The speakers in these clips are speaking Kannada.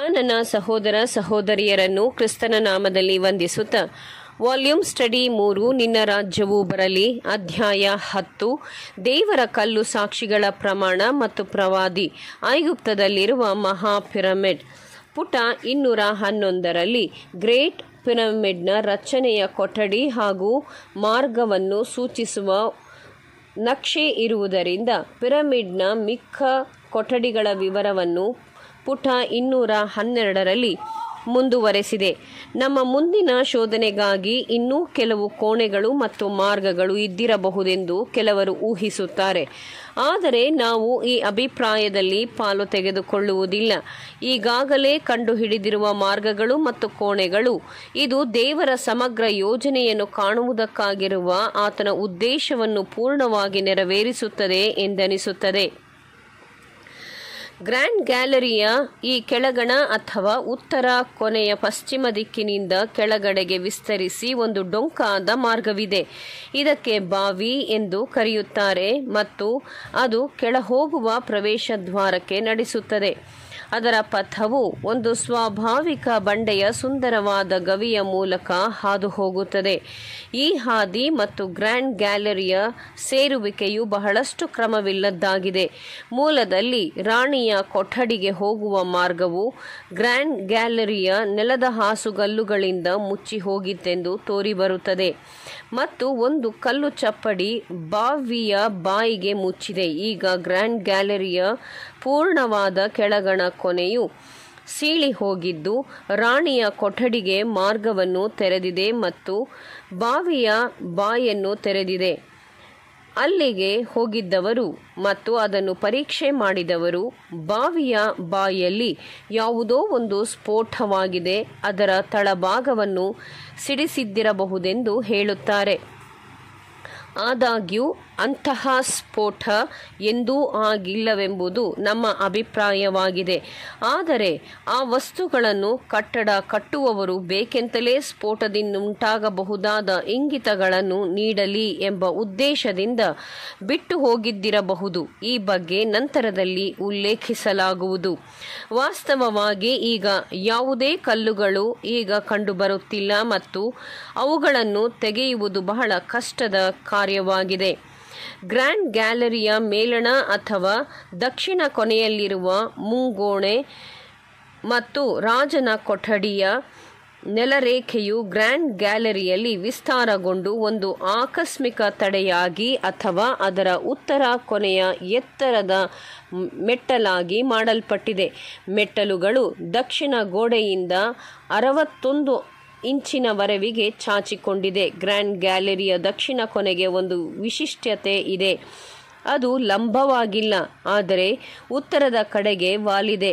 ನನ್ನ ಸಹೋದರ ಸಹೋದರಿಯರನ್ನು ಕ್ರಿಸ್ತನ ನಾಮದಲ್ಲಿ ವಂದಿಸುತ್ತಾ ವಾಲ್ಯೂಮ್ ಸ್ಟಡಿ ಮೂರು ನಿನ್ನ ರಾಜ್ಯವು ಬರಲಿ ಅಧ್ಯಾಯ ಹತ್ತು ದೇವರ ಕಲ್ಲು ಸಾಕ್ಷಿಗಳ ಪ್ರಮಾಣ ಮತ್ತು ಪ್ರವಾದಿ ಐಗುಪ್ತದಲ್ಲಿರುವ ಮಹಾ ಪಿರಮಿಡ್ ಪುಟ ಇನ್ನೂರ ಹನ್ನೊಂದರಲ್ಲಿ ಗ್ರೇಟ್ ಪಿರಮಿಡ್ನ ರಚನೆಯ ಕೊಠಡಿ ಹಾಗೂ ಮಾರ್ಗವನ್ನು ಸೂಚಿಸುವ ನಕ್ಷೆ ಇರುವುದರಿಂದ ಪಿರಮಿಡ್ನ ಮಿಕ್ಕ ಕೊಠಡಿಗಳ ವಿವರವನ್ನು ಪುಟ ಇನ್ನೂರ ಹನ್ನೆರಡರಲ್ಲಿ ಮುಂದುವರೆಸಿದೆ ನಮ್ಮ ಮುಂದಿನ ಶೋಧನೆಗಾಗಿ ಇನ್ನೂ ಕೆಲವು ಕೋಣೆಗಳು ಮತ್ತು ಮಾರ್ಗಗಳು ಇದ್ದಿರಬಹುದೆಂದು ಕೆಲವರು ಊಹಿಸುತ್ತಾರೆ ಆದರೆ ನಾವು ಈ ಅಭಿಪ್ರಾಯದಲ್ಲಿ ಪಾಲು ತೆಗೆದುಕೊಳ್ಳುವುದಿಲ್ಲ ಈಗಾಗಲೇ ಕಂಡುಹಿಡಿದಿರುವ ಮಾರ್ಗಗಳು ಮತ್ತು ಕೋಣೆಗಳು ಇದು ದೇವರ ಸಮಗ್ರ ಯೋಜನೆಯನ್ನು ಕಾಣುವುದಕ್ಕಾಗಿರುವ ಆತನ ಉದ್ದೇಶವನ್ನು ಪೂರ್ಣವಾಗಿ ನೆರವೇರಿಸುತ್ತದೆ ಎಂದೆನಿಸುತ್ತದೆ ಗ್ರ್ಯಾಂಡ್ ಗ್ಯಾಲರಿಯ ಈ ಕೆಳಗಣ ಅಥವಾ ಉತ್ತರ ಕೊನೆಯ ಪಶ್ಚಿಮ ದಿಕ್ಕಿನಿಂದ ಕೆಳಗಡೆಗೆ ವಿಸ್ತರಿಸಿ ಒಂದು ಡೊಂಕಾದ ಮಾರ್ಗವಿದೆ ಇದಕ್ಕೆ ಬಾವಿ ಎಂದು ಕರೆಯುತ್ತಾರೆ ಮತ್ತು ಅದು ಕೆಳಹೋಗುವ ಪ್ರವೇಶ ದ್ವಾರಕ್ಕೆ ನಡೆಸುತ್ತದೆ ಅದರ ಪಥವು ಒಂದು ಸ್ವಾಭಾವಿಕ ಬಂಡೆಯ ಸುಂದರವಾದ ಗವಿಯ ಮೂಲಕ ಹಾದು ಹೋಗುತ್ತದೆ ಈ ಹಾದಿ ಮತ್ತು ಗ್ರ್ಯಾಂಡ್ ಗ್ಯಾಲರಿಯ ಸೇರುವಿಕೆಯು ಬಹಳಷ್ಟು ಕ್ರಮವಿಲ್ಲದ್ದಾಗಿದೆ ಮೂಲದಲ್ಲಿ ರಾಣಿಯ ಕೊಠಡಿಗೆ ಹೋಗುವ ಮಾರ್ಗವು ಗ್ರ್ಯಾಂಡ್ ಗ್ಯಾಲರಿಯ ನೆಲದ ಹಾಸುಗಲ್ಲುಗಳಿಂದ ಮುಚ್ಚಿ ಹೋಗಿತ್ತೆಂದು ತೋರಿಬರುತ್ತದೆ ಮತ್ತು ಒಂದು ಕಲ್ಲು ಚಪ್ಪಡಿ ಬಾವಿಯ ಬಾಯಿಗೆ ಮುಚ್ಚಿದೆ ಈಗ ಗ್ರ್ಯಾಂಡ್ ಗ್ಯಾಲರಿಯ ಪೂರ್ಣವಾದ ಕೆಳಗಣ ಕೊನೆಯು ಸೀಳಿ ಹೋಗಿದ್ದು ರಾಣಿಯ ಕೊಠಡಿಗೆ ಮಾರ್ಗವನ್ನು ತೆರೆದಿದೆ ಮತ್ತು ಬಾವಿಯ ಬಾಯನ್ನು ತೆರೆದಿದೆ ಅಲ್ಲಿಗೆ ಹೋಗಿದ್ದವರು ಮತ್ತು ಅದನ್ನು ಪರೀಕ್ಷೆ ಮಾಡಿದವರು ಬಾವಿಯ ಬಾಯಲ್ಲಿ ಯಾವುದೋ ಒಂದು ಸ್ಫೋಟವಾಗಿದೆ ಅದರ ತಳಭಾಗವನ್ನು ಸಿಡಿಸಿದ್ದಿರಬಹುದೆಂದು ಹೇಳುತ್ತಾರೆ ಆದಾಗ್ಯೂ ಅಂತಹ ಸ್ಫೋಟ ಎಂದೂ ಆಗಿಲ್ಲವೆಂಬುದು ನಮ್ಮ ಅಭಿಪ್ರಾಯವಾಗಿದೆ ಆದರೆ ಆ ವಸ್ತುಗಳನ್ನು ಕಟ್ಟಡ ಕಟ್ಟುವವರು ಬೇಕೆಂತಲೇ ಸ್ಫೋಟದಿಂದುಂಟಾಗಬಹುದಾದ ಇಂಗಿತಗಳನ್ನು ನೀಡಲಿ ಎಂಬ ಉದ್ದೇಶದಿಂದ ಬಿಟ್ಟು ಹೋಗಿದ್ದಿರಬಹುದು ಈ ಬಗ್ಗೆ ನಂತರದಲ್ಲಿ ಉಲ್ಲೇಖಿಸಲಾಗುವುದು ವಾಸ್ತವವಾಗಿ ಈಗ ಯಾವುದೇ ಕಲ್ಲುಗಳು ಈಗ ಕಂಡುಬರುತ್ತಿಲ್ಲ ಮತ್ತು ಅವುಗಳನ್ನು ತೆಗೆಯುವುದು ಬಹಳ ಕಷ್ಟದ ಕಾರ್ಯವಾಗಿದೆ ಗ್ರ್ಯಾಂಡ್ ಗ್ಯಾಲರಿಯ ಮೇಲಣ ಅಥವಾ ದಕ್ಷಿಣ ಕೊನೆಯಲ್ಲಿರುವ ಮುಂಗೋಣೆ ಮತ್ತು ರಾಜನ ಕೊಠಡಿಯ ನೆಲರೇಖೆಯು ಗ್ರ್ಯಾಂಡ್ ಗ್ಯಾಲರಿಯಲ್ಲಿ ವಿಸ್ತಾರಗೊಂಡು ಒಂದು ಆಕಸ್ಮಿಕ ತಡೆಯಾಗಿ ಅಥವಾ ಅದರ ಉತ್ತರ ಕೊನೆಯ ಎತ್ತರದ ಮೆಟ್ಟಲಾಗಿ ಮಾಡಲ್ಪಟ್ಟಿದೆ ಮೆಟ್ಟಲುಗಳು ದಕ್ಷಿಣ ಗೋಡೆಯಿಂದ ಅರವತ್ತೊಂದು ಇಂಚಿನವರೆವಿಗೆ ಚಾಚಿಕೊಂಡಿದೆ ಗ್ರ್ಯಾಂಡ್ ಗ್ಯಾಲರಿಯ ದಕ್ಷಿಣ ಕೊನೆಗೆ ಒಂದು ವಿಶಿಷ್ಟತೆ ಇದೆ ಅದು ಲಂಬವಾಗಿಲ್ಲ ಆದರೆ ಉತ್ತರದ ಕಡೆಗೆ ವಾಲಿದೆ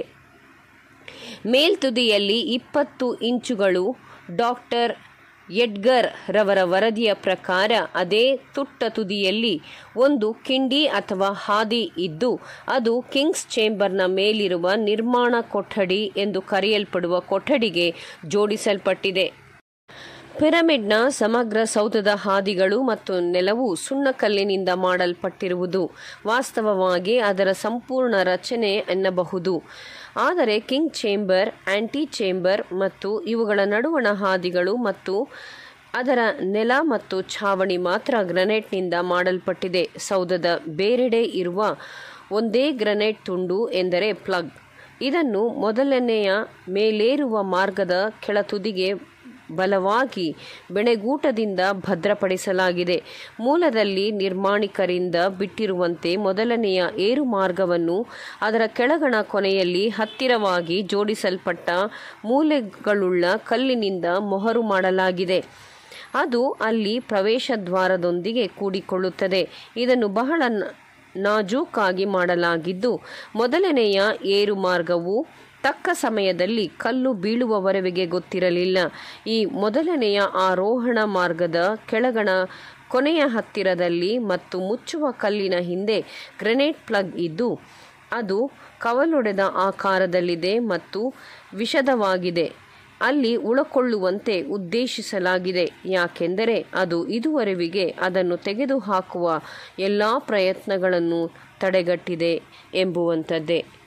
ಮೇಲ್ತುದಿಯಲ್ಲಿ ಇಪ್ಪತ್ತು ಇಂಚುಗಳು ಡಾಕ್ಟರ್ ಎಡ್ಗರ್ ರವರ ವರದಿಯ ಪ್ರಕಾರ ಅದೇ ತುಟ್ಟ ತುದಿಯಲ್ಲಿ ಒಂದು ಕಿಂಡಿ ಅಥವಾ ಹಾದಿ ಇದ್ದು ಅದು ಕಿಂಗ್ಸ್ ಚೇಂಬರ್ನ ಮೇಲಿರುವ ನಿರ್ಮಾಣ ಕೊಠಡಿ ಎಂದು ಕರೆಯಲ್ಪಡುವ ಕೊಠಡಿಗೆ ಜೋಡಿಸಲ್ಪಟ್ಟಿದೆ ಪಿರಮಿಡ್ನ ಸಮಗ್ರ ಸೌಧದ ಹಾದಿಗಳು ಮತ್ತು ನೆಲವು ಸುಣ್ಣಕಲ್ಲಿನಿಂದ ಮಾಡಲ್ಪಟ್ಟಿರುವುದು ವಾಸ್ತವವಾಗಿ ಅದರ ಸಂಪೂರ್ಣ ರಚನೆ ಎನ್ನಬಹುದು ಆದರೆ ಕಿಂಗ್ ಚೇಂಬರ್ ಆಂಟಿ ಚೇಂಬರ್ ಮತ್ತು ಇವುಗಳ ನಡುವಣ ಹಾದಿಗಳು ಮತ್ತು ಅದರ ನೆಲ ಮತ್ತು ಛಾವಣಿ ಮಾತ್ರ ಗ್ರನೇಟ್ನಿಂದ ಮಾಡಲ್ಪಟ್ಟಿದೆ ಸೌಧದ ಬೇರೆಡೆ ಇರುವ ಒಂದೇ ಗ್ರನೇಟ್ ತುಂಡು ಎಂದರೆ ಪ್ಲಗ್ ಇದನ್ನು ಮೊದಲನೆಯ ಮೇಲೇರುವ ಮಾರ್ಗದ ಕೆಳತುದಿಗೆ ಬಲವಾಗಿ ಬೆಣೆಗೂಟದಿಂದ ಭದ್ರಪಡಿಸಲಾಗಿದೆ ಮೂಲದಲ್ಲಿ ನಿರ್ಮಾಣಿಕರಿಂದ ಬಿಟ್ಟಿರುವಂತೆ ಮೊದಲನೆಯ ಏರು ಮಾರ್ಗವನ್ನು ಅದರ ಕೆಳಗಣ ಕೊನೆಯಲ್ಲಿ ಹತ್ತಿರವಾಗಿ ಜೋಡಿಸಲ್ಪಟ್ಟ ಮೂಲೆಗಳುಳ್ಳ ಕಲ್ಲಿನಿಂದ ಮೊಹರು ಮಾಡಲಾಗಿದೆ ಅದು ಅಲ್ಲಿ ಪ್ರವೇಶ ದ್ವಾರದೊಂದಿಗೆ ಕೂಡಿಕೊಳ್ಳುತ್ತದೆ ಇದನ್ನು ಬಹಳ ನಾಜೂಕಾಗಿ ಮಾಡಲಾಗಿದ್ದು ಮೊದಲನೆಯ ಏರು ಮಾರ್ಗವು ತಕ್ಕ ಸಮಯದಲ್ಲಿ ಕಲ್ಲು ಬೀಳುವವರೆಗೆ ಗೊತ್ತಿರಲಿಲ್ಲ ಈ ಮೊದಲನೆಯ ಆರೋಹಣ ಮಾರ್ಗದ ಕೆಳಗಣ ಕೊನೆಯ ಹತ್ತಿರದಲ್ಲಿ ಮತ್ತು ಮುಚ್ಚುವ ಕಲ್ಲಿನ ಹಿಂದೆ ಗ್ರೆನೇಡ್ ಪ್ಲಗ್ ಇದ್ದು ಅದು ಕವಲೊಡೆದ ಆಕಾರದಲ್ಲಿದೆ ಮತ್ತು ವಿಷದವಾಗಿದೆ ಅಲ್ಲಿ ಉಳಕೊಳ್ಳುವಂತೆ ಉದ್ದೇಶಿಸಲಾಗಿದೆ ಯಾಕೆಂದರೆ ಅದು ಇದುವರೆವಿಗೆ ಅದನ್ನು ತೆಗೆದುಹಾಕುವ ಎಲ್ಲ ಪ್ರಯತ್ನಗಳನ್ನು ತಡೆಗಟ್ಟಿದೆ ಎಂಬುವಂಥದ್ದೇ